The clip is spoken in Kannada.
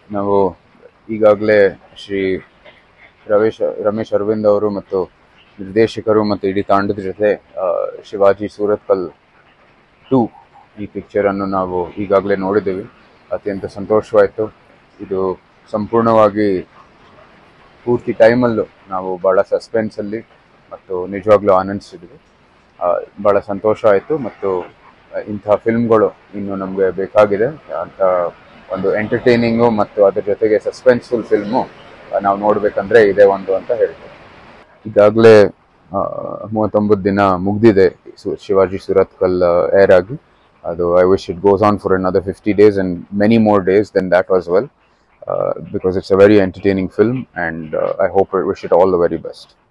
ನಾವು ಈಗಾಗಲೇ ಶ್ರೀ ರಮೇಶ್ ರಮೇಶ್ ಅರವಿಂದ್ ಅವರು ಮತ್ತು ನಿರ್ದೇಶಕರು ಮತ್ತು ಇಡೀ ತಾಂಡದ ಜೊತೆ ಆ, ಶಿವಾಜಿ ಸೂರತ್ಕಲ್ ಟೂ ಈ ಪಿಕ್ಚರನ್ನು ನಾವು ಈಗಾಗಲೇ ನೋಡಿದ್ದೀವಿ ಅತ್ಯಂತ ಸಂತೋಷವಾಯಿತು ಇದು ಸಂಪೂರ್ಣವಾಗಿ ಪೂರ್ತಿ ಟೈಮಲ್ಲೂ ನಾವು ಭಾಳ ಸಸ್ಪೆನ್ಸಲ್ಲಿ ಮತ್ತು ನಿಜವಾಗ್ಲೂ ಆನಂದಿಸಿದ್ವಿ ಆ, ಭಾಳ ಸಂತೋಷ ಆಯಿತು ಮತ್ತು ಆ, ಇಂಥ ಫಿಲ್ಮ್ಗಳು ಇನ್ನು ನಮಗೆ ಬೇಕಾಗಿದೆ ಅಂತ ಒಂದು ಎಂಟರ್ಟೈನಿಂಗು ಮತ್ತು ಅದ್ರ ಜೊತೆಗೆ ಸಸ್ಪೆನ್ಸ್ಫುಲ್ ಫಿಲ್ಮು ನಾವು ನೋಡಬೇಕಂದ್ರೆ ಇದೇ ಒಂದು ಅಂತ ಹೇಳ್ತೀವಿ ಈಗಾಗಲೇ ಮೂವತ್ತೊಂಬತ್ತು ದಿನ ಮುಗ್ದಿದೆ ಸು- ಶಿವಾಜಿ ಸುರತ್ಕಲ್ ಏರ್ ಆಗಿ ಅದು I wish it goes on for another fifty days and many more days then that was well because it's a very entertaining film and I hope wish it all the very best